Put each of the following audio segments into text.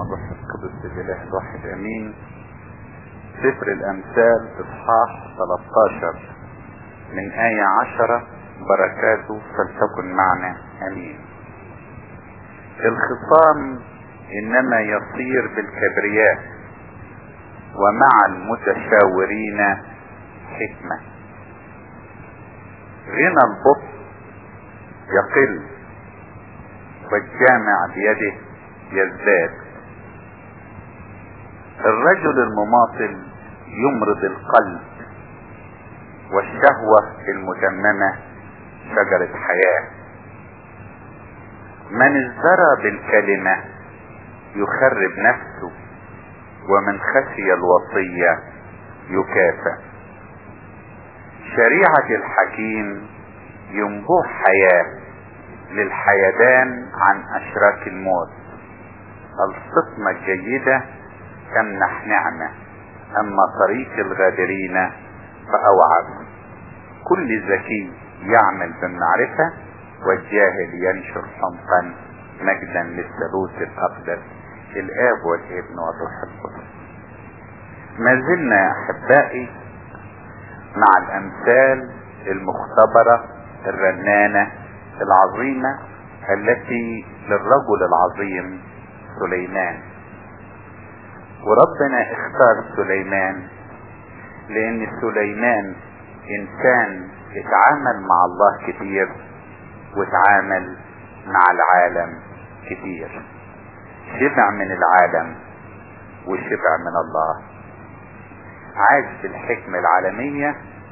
والروح القدس الاله الواحد امين سفر الامثال اصحاح 13 من آية عشرة بركاته فلتكن معنا امين الخصام انما يصير بالكبرياء ومع المتشاورين حكمة غنى البطء يقل والجامع بيده يزداد الرجل المماطل يمرض القلب والشهوة المتممة شجرة حياة من ازدرى بالكلمة يخرب نفسه ومن خشي الوصية يكافئ شريعة الحكيم ينبوح حياة للحيدان عن اشراك الموت الصفمة الجيدة تمنح نعمة اما طريق الغادرين فاوعد كل ذكي يعمل بالمعرفة والجاهل ينشر حمقا مجدا للثالوث الاقدس الاب والابن والروح القدس ما زلنا يا احبائي مع الامثال المختبرة الرنانة العظيمة التي للرجل العظيم سليمان وربنا اختار سليمان لان سليمان انسان اتعامل مع الله كتير واتعامل مع العالم كتير شبع من العالم وشبع من الله عاش في الحكمة العالمية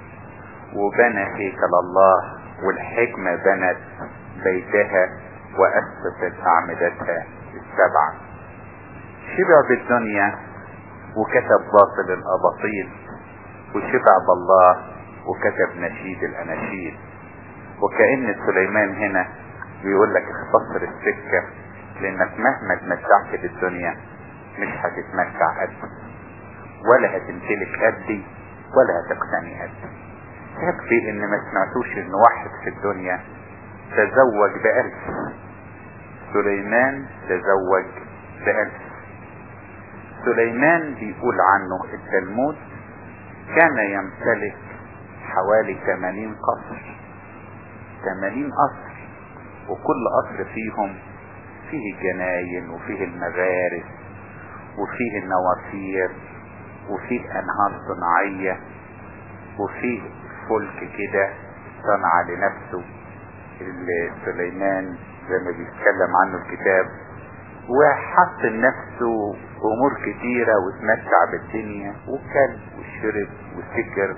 وبنى هيكل الله والحكمة بنت بيتها وأسست أعمدتها السبعة شبع بالدنيا وكتب باطل الأباطيل وشبع بالله وكتب نشيد الأناشيد وكأن سليمان هنا بيقول لك اختصر السكة لانك مهما اتمتعت بالدنيا مش هتتمتع قدي ولا هتمتلك قدي ولا هتقتني قدي يكفي ان ما سمعتوش ان واحد في الدنيا تزوج بألف سليمان تزوج بألف سليمان بيقول عنه التلمود كان يمتلك حوالي 80 قصر 80 قصر وكل قصر فيهم فيه الجناين وفيه المغارس وفيه النوافير وفيه انهار صناعية وفيه فلك كده صنع لنفسه اللي سليمان زي ما بيتكلم عنه الكتاب وحط لنفسه امور كتيرة واتمتع بالدنيا وكل وشرب وسكر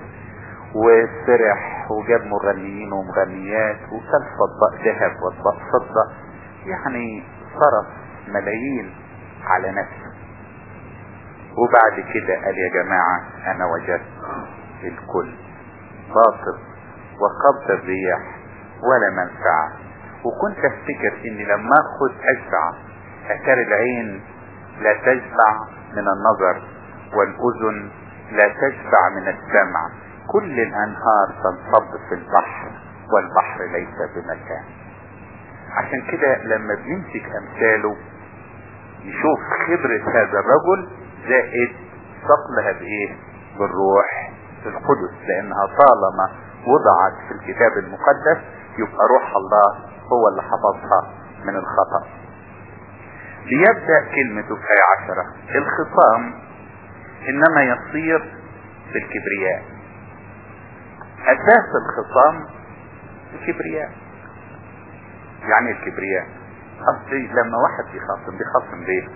وسرح وجاب مغنيين ومغنيات وكل اطباق ذهب واطباق فضة يعني صرف ملايين على نفسه وبعد كده قال يا جماعة انا وجدت الكل باطل وقبض الرياح ولا منفعة وكنت افتكر اني لما اخد اشبع اثار العين لا تشبع من النظر والاذن لا تشبع من السمع كل الانهار تنصب في البحر والبحر ليس بمكان عشان كده لما بنمسك امثاله نشوف خبرة هذا الرجل زائد صقلها بايه بالروح القدس لانها طالما وضعت في الكتاب المقدس يبقى روح الله هو اللي حفظها من الخطأ ليبدأ كلمته في آية عشرة الخصام انما يصير بالكبرياء اساس الخصام الكبرياء يعني الكبرياء اصلي لما واحد بيخاصم بيخاصم ليه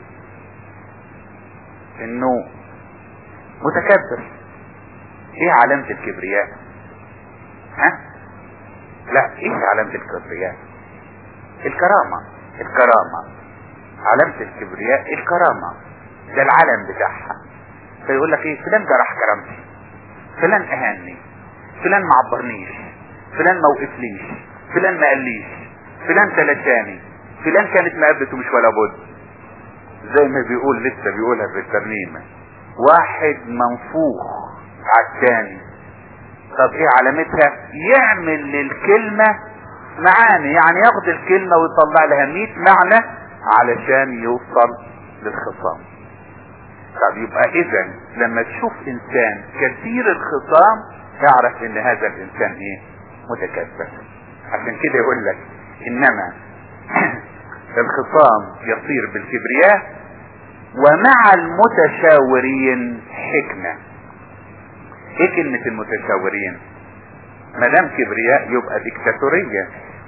انه متكبر ايه علامة الكبرياء ها لا ايه علامة الكبرياء الكرامة الكرامة علامة الكبرياء الكرامة ده العلم بتاعها فيقول لك ايه فلان جرح كرامتي فلان اهاني فلان ما عبرنيش فلان ما وقفليش فلان ما قاليش فلان تلاشاني فلان كانت مقابلته مش ولا بد زي ما بيقول لسه بيقولها في الترنيمة واحد منفوخ على الثاني طب ايه علامتها يعمل للكلمة معاني يعني ياخد الكلمة ويطلع لها 100 معنى علشان يوصل للخصام طب يبقى اذا لما تشوف انسان كثير الخصام اعرف ان هذا الانسان ايه متكبر عشان كده يقول لك انما الخصام يصير بالكبرياء ومع المتشاورين حكمة ايه كلمة المتشاورين مدام كبرياء يبقى ديكتاتورية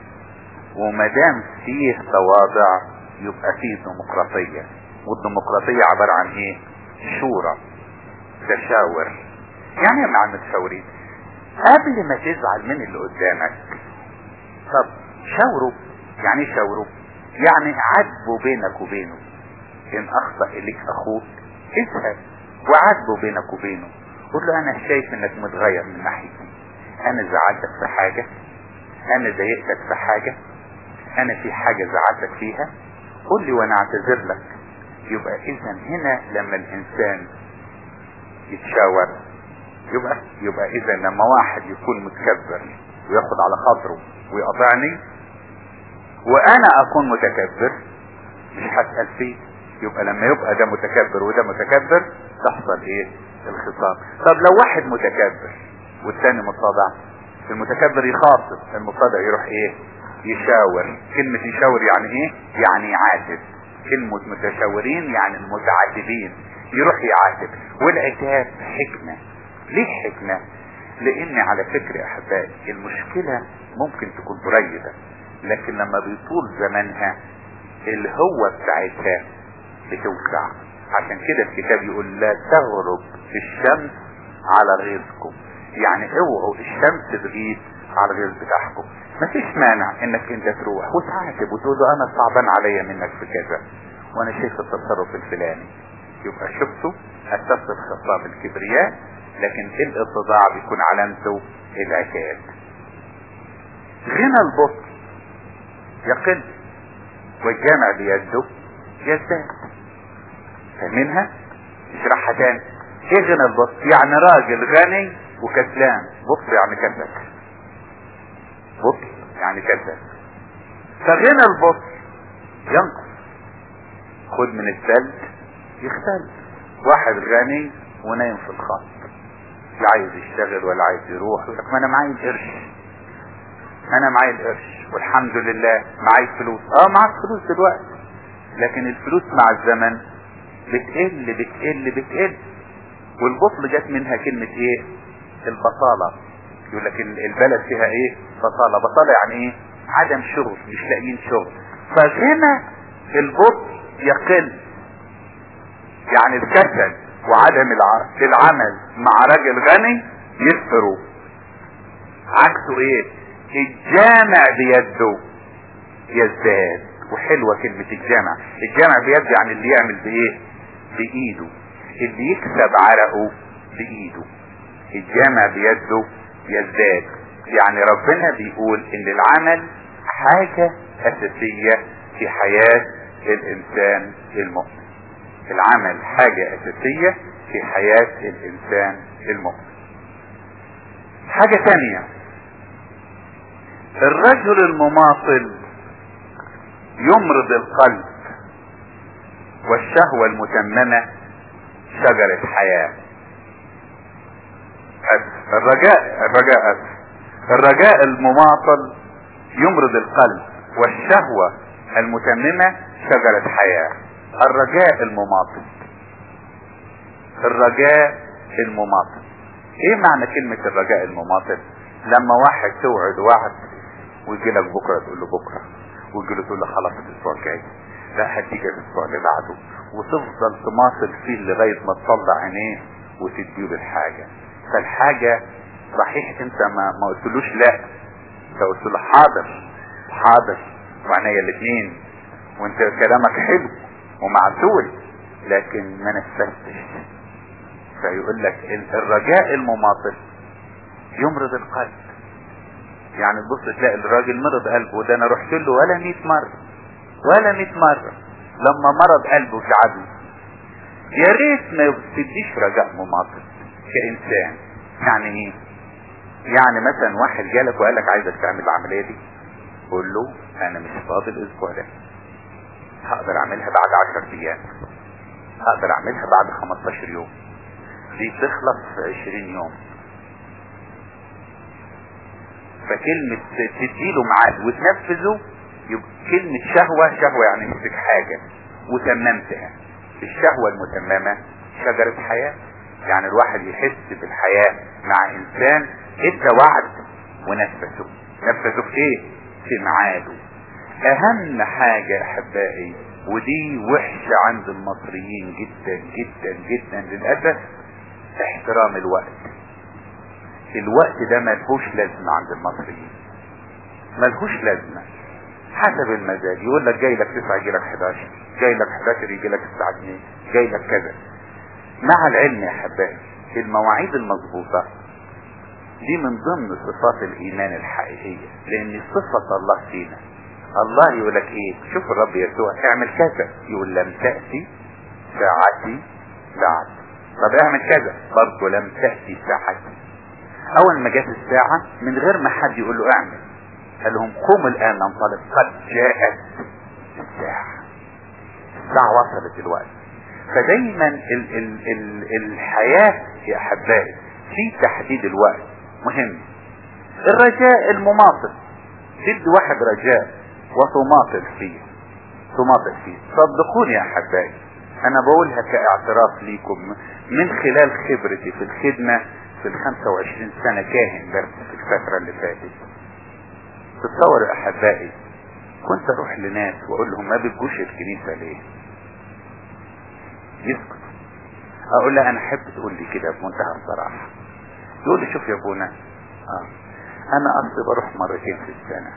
ومدام فيه تواضع يبقى فيه ديمقراطية والديمقراطية عبارة عن ايه شورى تشاور يعني ايه مع المتشاورين قبل ما تزعل من اللي قدامك طب شاوره يعني ايه شاوره يعني عاتبه بينك وبينه ان اخطأ اليك اخوك اذهب وعاتبه بينك وبينه قول له انا شايف انك متغير من ناحيتي انا زعلتك في حاجة انا ضايقتك في حاجة انا في حاجة زعلتك فيها قول لي وانا اعتذر لك يبقى اذا هنا لما الانسان يتشاور يبقى يبقى اذا لما واحد يكون متكبر وياخد على خاطره ويقطعني وانا اكون متكبر مش هسأل فيه يبقى لما يبقى ده متكبر وده متكبر تحصل ايه الخصام طب لو واحد متكبر والتاني متضع المتكبر يخاطب المتضع يروح ايه يشاور كلمة يشاور يعني ايه يعني يعاتب كلمة متشاورين يعني المتعاتبين يروح يعاتب والعتاب حكمة ليه حكمة لان على فكرة يا احبائي المشكلة ممكن تكون قريبة لكن لما بيطول زمنها الهوة بتاعتها بتوسع عشان كده الكتاب يقول لا تغرب الشمس على غيظكم يعني اوعوا الشمس تغيب على الغيظ بتاعكم مفيش مانع انك انت تروح وتعاتب وتقول له انا صعبان عليا منك في كذا وانا شايف التصرف الفلاني يبقى شفتوا اساس الخطاب الكبرياء لكن الاتضاع بيكون علامته العتاب غنى البطء يقل والجامع بيده يزداد فاهمينها اشرحها تاني ايه غنى البطء يعني راجل غني وكسلان بطء يعني كسل بطء يعني كسل فغنى البطء ينقص خد من الثلج يختل واحد غني ونايم في الخط لا عايز يشتغل ولا عايز يروح يقول لك ما انا معايا القرش انا معايا القرش والحمد لله معايا فلوس اه معاك فلوس دلوقتي لكن الفلوس مع الزمن بتقل بتقل بتقل والبطل جت منها كلمة ايه البطالة يقول لك البلد فيها ايه بطالة بطالة يعني ايه عدم شغل مش لاقيين شغل فهنا البطل يقل يعني الكسل وعدم العمل مع راجل غني يكثروا عكسه ايه الجامع بيده يزداد وحلوة كلمة الجامع الجامع بيده يعني اللي يعمل بايه بايده اللي يكسب عرقه بايده الجامع بيده يزداد يعني ربنا بيقول ان العمل حاجة اساسية في حياة الانسان المؤمن العمل حاجة اساسية في حياة الانسان المؤمن حاجة تانية الرجل المماطل يمرض القلب والشهوة المتممة شجرة حياة الرجاء الرجاء الرجاء المماطل يمرض القلب والشهوة المتممة شجرة حياة الرجاء المماطل الرجاء المماطل ايه معنى كلمة الرجاء المماطل لما واحد توعد وعد ويجي لك بكرة تقول له بكرة ويجي له تقول له خلاص الاسبوع الجاي لا هديك الاسبوع اللي بعده وتفضل تماطل فيه لغاية ما تطلع عينيه وتديله الحاجة فالحاجة صحيح انت ما ما قلتلوش لا انت قلت له حاضر حاضر وعينيا الاثنين وانت كلامك حلو ومعسول لكن ما نفذتش فيقول لك الرجاء المماطل يمرض القلب يعني تبص تلاقي الراجل مرض قلبه ده انا رحت له ولا 100 مرة ولا 100 مرة لما مرض قلبه تعبني يا ريت ما تديش رجاء مماطل كإنسان يعني ايه يعني مثلا واحد جالك وقال لك عايزك تعمل العملية دي قول له انا مش فاضي الاسبوع ده هقدر اعملها بعد عشر ايام اقدر اعملها بعد 15 يوم دي تخلص في 20 يوم فكلمة تديله ميعاد وتنفذه يبقى كلمة شهوة شهوة يعني مسك حاجة وتممتها الشهوة المتممة شجرة حياة يعني الواحد يحس بالحياة مع انسان ادى وعد ونفذه نفذه في ايه في ميعاده اهم حاجة يا احبائي ودي وحشة عند المصريين جدا جدا جدا للأسف احترام الوقت الوقت ده ملهوش لازمة عند المصريين ملهوش لازمة حسب المزاج يقول لك جاي لك 9 يجي لك 11 جاي لك 11 يجي لك الساعة 2 جاي لك كذا مع العلم يا حبايبي المواعيد المظبوطة دي من ضمن صفات الايمان الحقيقية لان صفة الله فينا الله يقول لك ايه شوف الرب يسوع اعمل كذا يقول لم تأتي ساعتي بعد طب اعمل كذا برضه لم تأتي ساعتي اول ما جت الساعة من غير ما حد يقول له اعمل قال لهم قوموا الان ننطلق قد جاءت الساعة الساعة وصلت الوقت فدايما ال ال ال الحياة يا احبائي في تحديد الوقت مهم الرجاء المماطل جد واحد رجاء وتماطل فيه تماطل فيه صدقوني يا احبائي انا بقولها كاعتراف ليكم من خلال خبرتي في الخدمة في ال 25 سنة كاهن بس في الفترة اللي فاتت تتصور يا احبائي كنت اروح لناس واقول لهم ما بتجوش الكنيسة ليه يسكت اقول لها انا احب تقول لي كده بمنتهى الصراحة يقول لي شوف يا ابونا اه انا اصلي بروح مرتين في السنة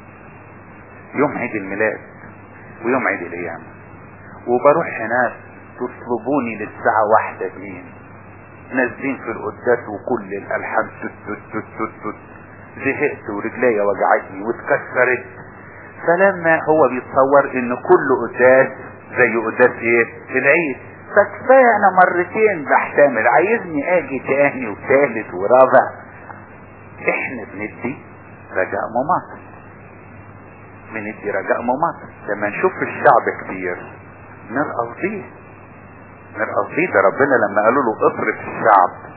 يوم عيد الميلاد ويوم عيد القيامة وبروح هناك تطلبوني للساعة واحدة اتنين نازلين في القداس وكل الالحان تت تت تت تت تت زهقت ورجليا وجعتني واتكسرت فلما هو بيتصور ان كل قداس زي قداس ايه العيد فكفايه انا مرتين بحتمل عايزني اجي تاني وثالث ورابع احنا بندي رجاء مماطل بندي رجاء مماطل لما نشوف الشعب كتير نرقص بيه نرقص بيه ده ربنا لما قالوا له اصرف الشعب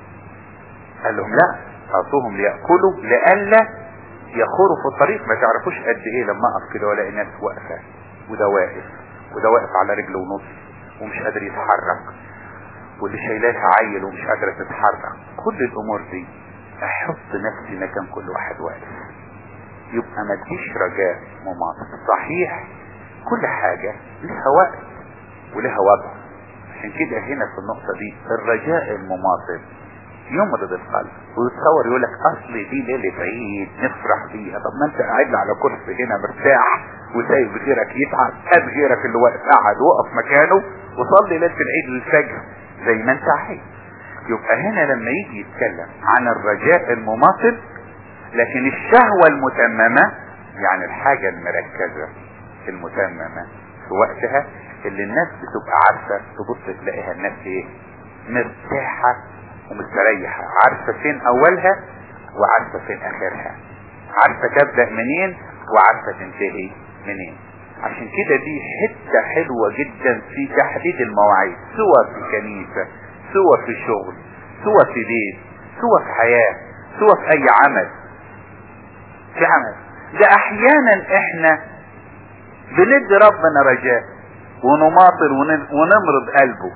قال لهم لا اعطوهم ليأكلوا لئلا يخوروا في الطريق ما تعرفوش قد ايه لما اقف كده والاقي ناس واقفه وده واقف وده واقف على رجل ونص ومش قادر يتحرك واللي شايلاتها عيل ومش قادرة تتحرك كل الامور دي احط نفسي مكان كل واحد واقف يبقى ما تجيش رجاء مماطل صحيح كل حاجة لها وقت ولها وضع عشان كده هنا في النقطة دي الرجاء المماطل يمرض القلب ويتصور يقول لك اصل دي ليلة عيد نفرح بيها طب ما انت قاعد على كرسي هنا مرتاح وسايب غيرك يتعب هات غيرك اللي واقف قاعد وقف مكانه وصلي ليلة العيد للفجر زي ما انت عايز يبقى هنا لما يجي يتكلم عن الرجاء المماطل لكن الشهوة المتممة يعني الحاجة المركزة المتممة في وقتها اللي الناس بتبقى عارفة تبص تلاقيها الناس ايه مرتاحة ومستريحة عارفة فين اولها وعارفة فين اخرها عارفة تبدأ منين وعارفة تنتهي منين عشان كده دي حتة حلوة جدا في تحديد المواعيد سواء في كنيسة سواء في شغل سواء في بيت سواء في حياة سواء في اي عمل في عمل ده احيانا احنا بندي ربنا رجاء ونماطل ونمرض قلبه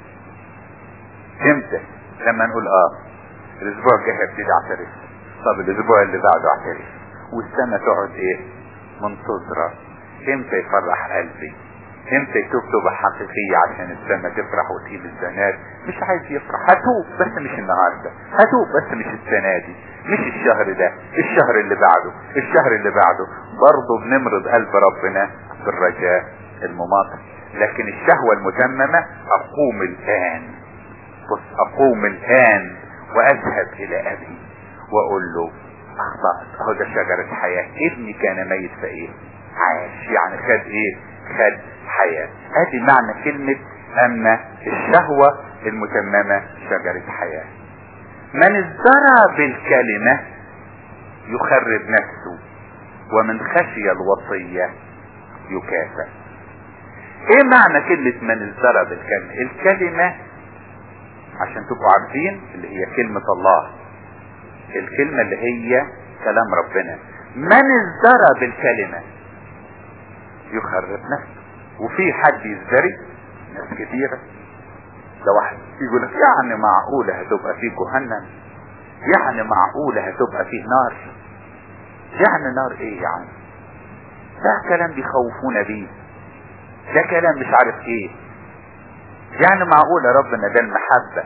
امتى لما نقول اه الاسبوع الجاي هبتدي اعترف طب الاسبوع اللي بعده اعترف والسنة تقعد ايه منتظرة امتى يفرح قلبي امتى يتوب توبة حقيقية عشان السنة تفرح وتجيب الزناد مش عايز يفرح هتوب بس مش النهاردة هتوب بس مش السنة دي مش الشهر ده الشهر اللي بعده الشهر اللي بعده برضه بنمرض قلب ربنا بالرجاء المماطل لكن الشهوة المتممة اقوم الان بص اقوم الان واذهب الى ابي واقول له اخطأت اهو ده شجرة حياة ابني كان ميت فايه عاش يعني خد ايه خد حياة ادي معنى كلمة ان الشهوة المتممة شجرة حياة من ازدرى بالكلمة يخرب نفسه ومن خشي الوصية يكافئ ايه معنى كلمة من ازدرى بالكلمة الكلمة عشان تبقوا عارفين اللي هي كلمة الله الكلمة اللي هي كلام ربنا من ازدرى بالكلمة يخرب نفسه وفي حد يزدري ناس كتيرة ده واحد يقول لك يعني معقولة هتبقى في جهنم يعني معقولة هتبقى فيه نار يعني نار ايه يعني ده كلام بيخوفونا بيه ده كلام مش عارف ايه يعني معقولة ربنا ده المحبة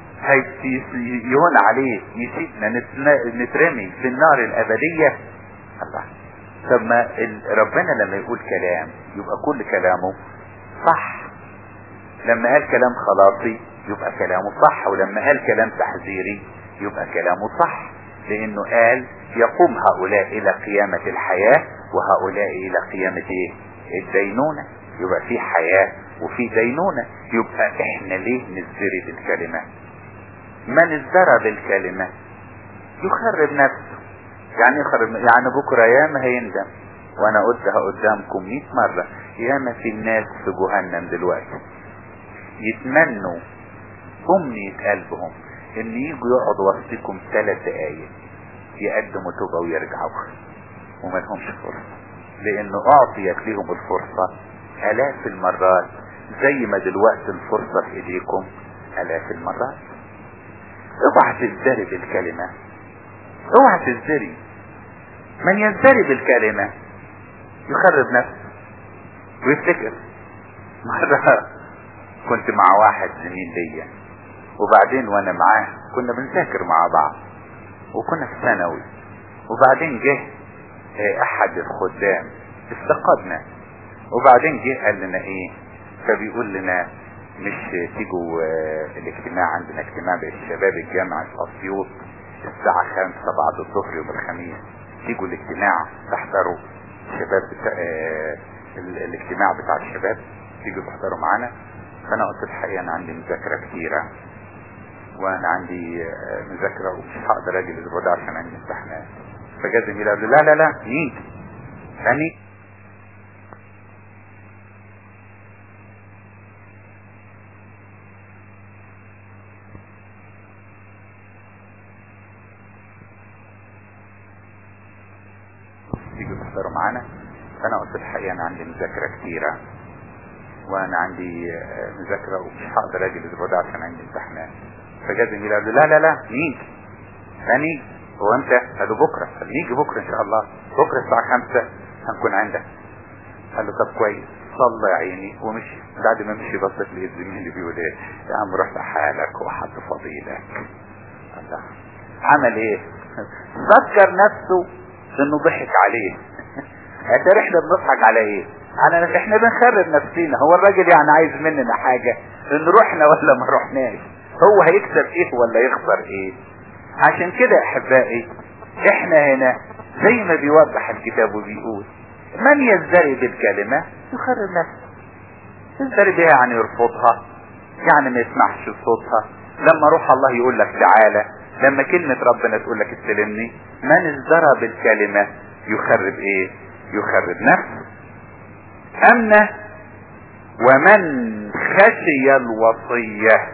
يهون عليه يسيبنا نترمي في النار الابدية الله طب ما ربنا لما يقول كلام يبقى كل كلامه صح لما قال كلام خلاصي يبقى كلامه صح ولما قال كلام تحذيري يبقى كلامه صح لانه قال يقوم هؤلاء الى قيامة الحياة وهؤلاء الى قيامة ايه الدينونة يبقى في حياة وفي دينونة يبقى احنا ليه نزدري بالكلمة من ازدرى بالكلمة يخرب نفسه يعني يخرب يعني بكرة ياما هيندم وانا قلتها قدامكم 100 مرة ياما في الناس في جهنم دلوقتي يتمنوا أمنية قلبهم ان يجوا يقعدوا وسطكم ثلاث دقايق يقدموا توبة ويرجعوا وما لهمش فرصة لانه اعطيت لهم الفرصة الاف المرات زي ما دلوقتي الفرصة في ايديكم الاف المرات اوعى تزدري بالكلمة اوعى تزدري من يزدري بالكلمة يخرب نفسه ويفتكر مرة كنت مع واحد زميل ليا وبعدين وانا معاه كنا بنذاكر مع بعض وكنا في ثانوي وبعدين جه احد الخدام استقدنا وبعدين جه قال لنا ايه فبيقول لنا مش تيجوا الاجتماع عندنا اجتماع بالشباب الجامعة في اسيوط الساعة خمسة بعد الظهر يوم الخميس تيجوا الاجتماع تحضروا الشباب بتاع اه الاجتماع بتاع الشباب تيجوا تحضروا معانا فانا قلت الحقيقة انا عندي مذاكرة كتيرة وانا عندي مذاكرة ومش هقدر اجي الاسبوع ده عشان عندي امتحانات فجاء زميلي قال لي لا لا لا نيجي ثاني تيجوا تحضروا معانا فانا قلت الحقيقة انا عندي مذاكرة كتيرة وانا عندي مذاكرة ومش هقدر اجي الاسبوع ده عشان عندي امتحانات فجاء زميلي قال لي لا لا لا نيجي ثاني هو امتى قال له بكرة قال نيجي بكرة ان شاء الله بكرة الساعة خمسة هنكون عندك قال له طب كويس صلى يا عيني ومشي بعد ما مشي بصت لي الزميل بيقول ايه يا عم روح لحالك وحط فضيلك الله عمل ايه فكر نفسه انه ضحك عليه احنا احنا بنضحك على ايه على احنا بنخرب نفسينا هو الراجل يعني عايز مننا حاجة ان رحنا ولا ما رحناش هو هيكسب ايه ولا يخسر ايه عشان كده احبائي احنا هنا زي ما بيوضح الكتاب وبيقول من يزدري بالكلمة يخرب نفسه يزدري بها يعني يرفضها يعني ما يسمعش صوتها لما روح الله يقول لك تعالى لما كلمة ربنا تقول لك استلمني من ازدرى بالكلمة يخرب ايه يخرب نفسه أما ومن خشي الوصية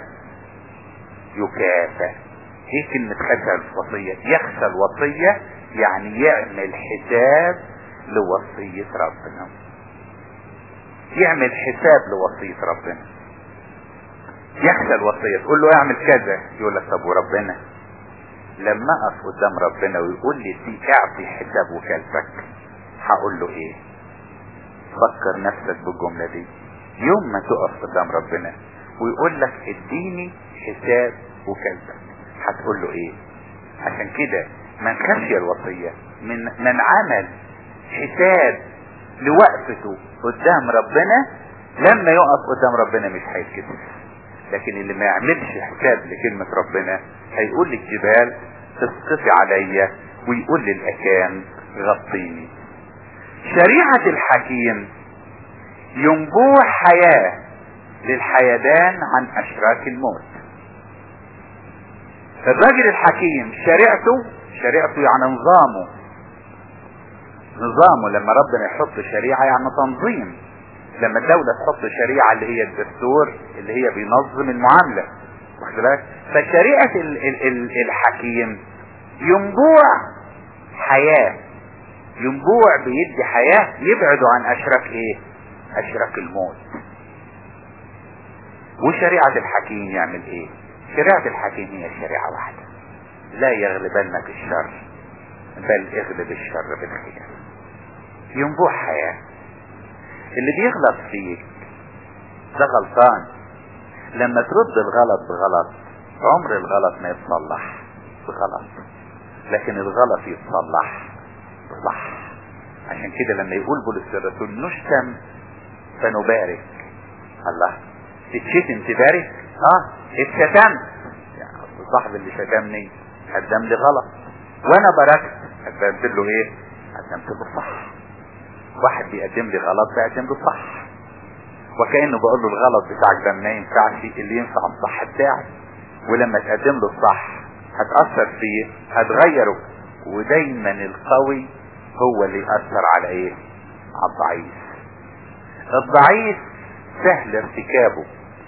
يكافى ايه كلمة خشى الوصية يخشى الوصية يعني يعمل حساب لوصية ربنا يعمل حساب لوصية ربنا يخشى الوصية تقول له اعمل كذا يقول لك طب وربنا لما اقف قدام ربنا ويقول لي دي اعطي حساب وكالتك هقول له ايه فكر نفسك بالجملة دي يوم ما تقف قدام ربنا ويقول لك اديني حساب وكالتك هتقول له ايه عشان كده من خشي الوصية من من عمل حساب لوقفته قدام ربنا لما يقف قدام ربنا مش هيتكسف لكن اللي ما يعملش حساب لكلمة ربنا هيقول للجبال تسقطي عليا ويقول للأكام غطيني شريعة الحكيم ينبوع حياة للحيدان عن أشراك الموت الراجل الحكيم شريعته شريعته يعني نظامه نظامه لما ربنا يحط شريعة يعني تنظيم لما الدولة تحط شريعة اللي هي الدستور اللي هي بينظم المعاملة واخد بالك فشريعة ال ال ال الحكيم ينبوع حياة ينبوع بيدي حياة يبعدوا عن اشراك ايه اشراك الموت وشريعة الحكيم يعمل ايه شريعة الحكيم هي شريعة واحدة لا يغلبنك الشر بل اغلب الشر بالخير ينبوع حياة اللي بيغلط فيك ده غلطان لما ترد الغلط بغلط عمر الغلط ما يتصلح بغلط لكن الغلط يتصلح بصح عشان كده لما يقول بولس الرسول نشتم فنبارك الله تتشتم تبارك اه اتشتمت يعني صاحب اللي شتمني قدم لي غلط وانا باركت قدمت له ايه قدمت له صح واحد بيقدم لي غلط بقدم له صح وكانه بقول له الغلط بتاعك ده ما ينفعش اللي ينفع الصح بتاعي ولما تقدم له الصح هتأثر فيه هتغيره ودايما القوي هو اللي يأثر على ايه على الضعيف الضعيف سهل ارتكابه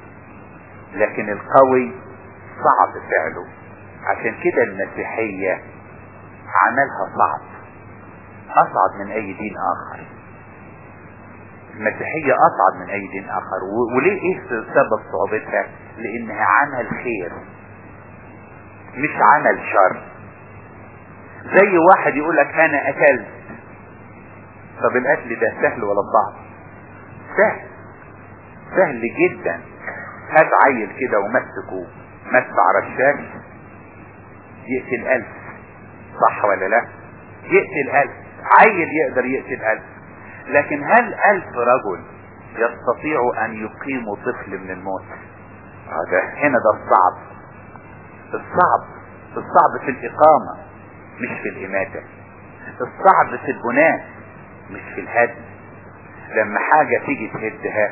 لكن القوي صعب فعله عشان كده المسيحية عملها صعب اصعب من اي دين اخر المسيحية اصعب من اي دين اخر وليه ايه سبب صعوبتها لانها عمل خير مش عمل شر زي واحد يقول لك انا اكلت طب الاكل ده سهل ولا صعب سهل سهل جدا هات عيل كده ومسكه مدفع رشاش يقتل ألف صح ولا لا يقتل ألف عيل يقدر يقتل ألف لكن هل ألف رجل يستطيع أن يقيموا طفل من الموت هذا هنا ده الصعب الصعب الصعب في الإقامة مش في الإماتة الصعب في البناء مش في الهدم لما حاجة تيجي تهدها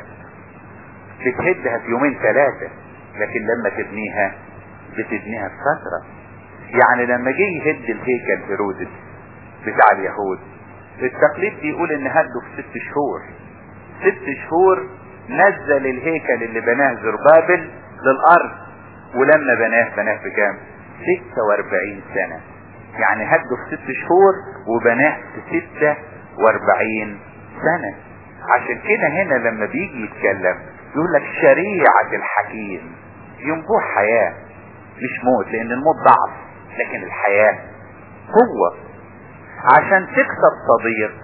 بتهدها في يومين ثلاثة لكن لما تبنيها بتبنيها في فترة يعني لما جه يهد الهيكل هيرودس بتاع اليهود التقليد بيقول ان هده في ست شهور ست شهور نزل الهيكل اللي بناه زربابل للارض ولما بناه بناه بكام 46 سنة يعني هده في ست شهور وبناه في 46 سنة عشان كده هنا لما بيجي يتكلم يقول لك شريعة الحكيم ينبوع حياة مش موت لان الموت ضعف لكن الحياة قوة عشان تكسب صديق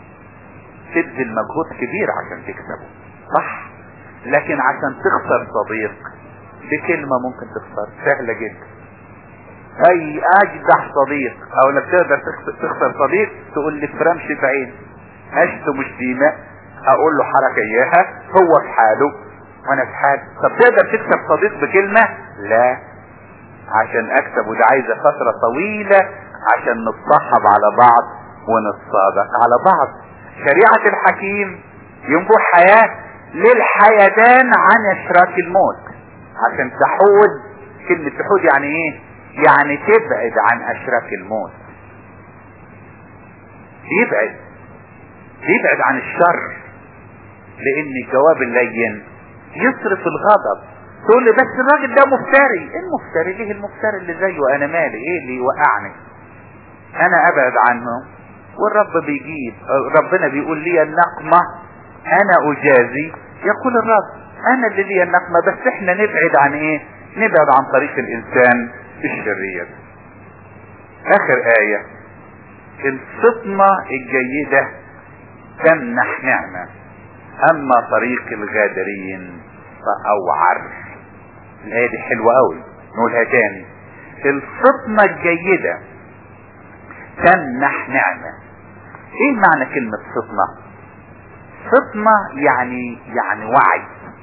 تبذل مجهود كبير عشان تكسبه صح لكن عشان تخسر صديق بكلمة ممكن تخسر سهلة جدا اي اجدح صديق او لك تقدر تخسر صديق تقول لي فرمش بعين هشته مش ديماء اقول له حركة اياها هو في حاله وانا في حالي طب تقدر تكسب صديق بكلمة لا عشان اكسب وده عايزة فترة طويلة عشان نتصاحب على بعض ونتصادق على بعض شريعة الحكيم ينبوع حياة للحيدان عن اشراك الموت عشان تحود كلمة تحود يعني ايه يعني تبعد عن اشراك الموت يبعد يبعد عن الشر لان الجواب اللين يصرف الغضب تقول لي بس الراجل ده مفتري ايه المفتري ليه المفتري اللي زيه انا مالي ايه اللي يوقعني انا ابعد عنه والرب بيجيب ربنا بيقول لي النقمة انا اجازي يقول الرب انا اللي لي النقمة بس احنا نبعد عن ايه نبعد عن طريق الانسان الشرير اخر اية الفطنة الجيدة تمنح نعمة اما طريق الغادرين فاوعر الاية دي حلوة قوي نقولها تاني الفطنة الجيدة تمنح نعمة ايه معنى كلمة فطنة فطنة يعني يعني وعي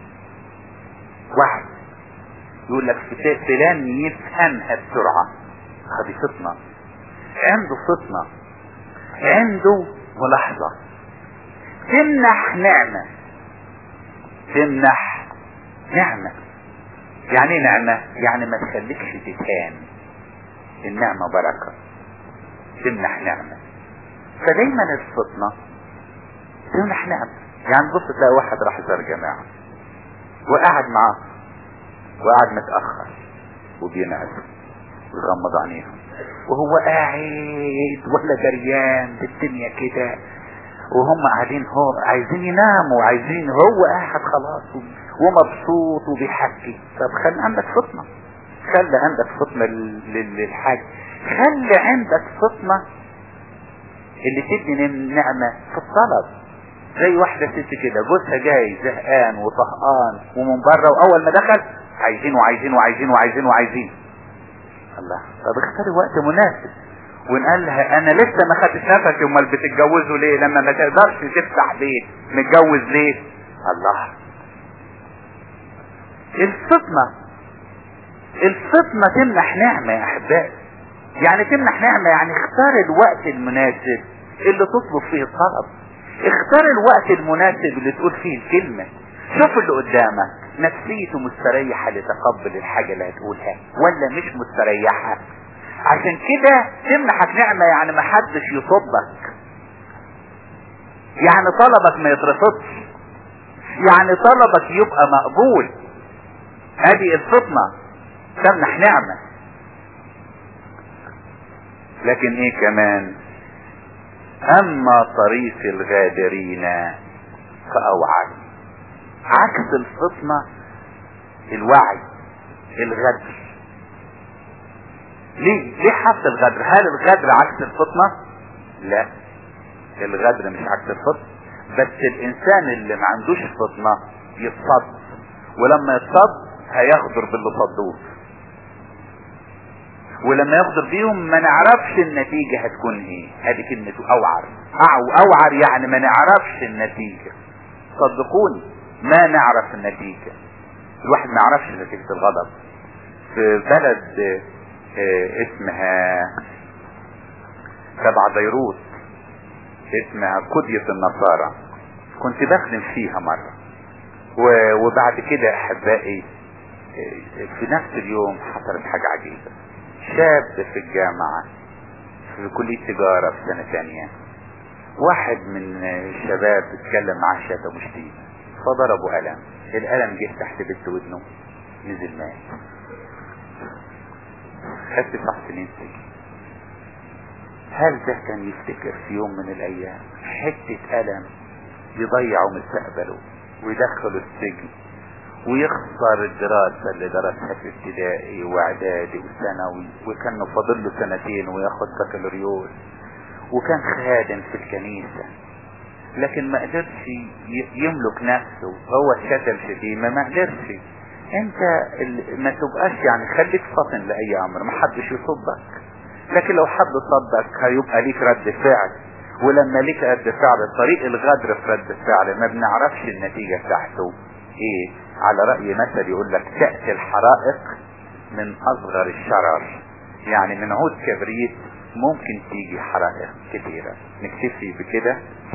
وعي يقول لك فلان يفهمها بسرعة هذه فطنة عنده فطنة عنده ملاحظة تمنح نعمة تمنح نعمة يعني ايه نعمة يعني ما تخليكش تتهان النعمة بركة تمنح نعمة فدايما الفطنة تمنح نعمة يعني بص تلاقي واحد راح زار جماعة وقعد معاه وقعد متأخر وبينعس ويغمض عينيهم وهو قاعد ولا دريان بالدنيا كده وهم قاعدين هو عايزين يناموا عايزين هو قاعد خلاص ومبسوط وبيحكي طب خلي عندك فطنة خلي عندك فطنة للحاج خلي عندك فطنة اللي تدي النعمة في الطلب زي واحدة ست كده جوزها جاي زهقان وطهقان ومن بره واول ما دخل عايزين وعايزين وعايزين وعايزين وعايزين الله طب اختاري وقت مناسب ونقال لها انا لسه ما خدتش نفسي امال بتتجوزوا ليه لما ما تقدرش تفتح بيت متجوز ليه الله الفطنة الفطنة تمنح نعمة يا احبائي يعني تمنح نعمة يعني اختار الوقت المناسب اللي تطلب فيه الطلب اختار الوقت المناسب اللي تقول فيه الكلمة شوف اللي قدامك نفسيته مستريحة لتقبل الحاجة اللي هتقولها ولا مش مستريحة عشان كده تمنحك نعمة يعني ما حدش يصدك يعني طلبك ما يترفضش يعني طلبك يبقى مقبول هذه الفطنة تمنح نعمة لكن ايه كمان اما طريق الغادرين فاوعى عكس الفطنة الوعي الغدر ليه ليه حط الغدر هل الغدر عكس الفطنة لا الغدر مش عكس الفطنة بس الانسان اللي ما عندوش فطنة يتصد ولما يتصد هيغدر باللي صدوه ولما يغدر بيهم ما نعرفش النتيجة هتكون ايه هذه كلمة اوعر أو اوعر يعني ما نعرفش النتيجة صدقوني ما نعرف النتيجة الواحد ما يعرفش نتيجة الغضب في بلد اه اسمها تبع بيروت اسمها قدية النصارى كنت بخدم فيها مرة وبعد كده احبائي في نفس اليوم حصلت حاجة عجيبة شاب في الجامعة في كلية تجارة في سنة ثانية واحد من الشباب اتكلم معاه شتم شتيمة فضربه قلم القلم جه تحت بنت ودنه نزل مات خدت تسع سنين سجن هل ده كان يفتكر في يوم من الايام حتة قلم يضيعوا مستقبله ويدخله السجن ويخسر الدراسة اللي درسها في ابتدائي واعدادي وثانوي وكان فاضل له سنتين وياخد بكالوريوس وكان خادم في الكنيسة لكن ما قدرش يملك نفسه هو شتم شتيمة ما قدرش انت ما تبقاش يعني خليك فطن لاي امر ما حدش يصدك لكن لو حد صدك هيبقى ليك رد فعل ولما ليك رد فعل طريق الغدر في رد الفعل ما بنعرفش النتيجة بتاعته ايه على رأي مثل يقول لك تأتي الحرائق من اصغر الشرر يعني من عود كبريت ممكن تيجي حرائق كثيرة نكتفي بكده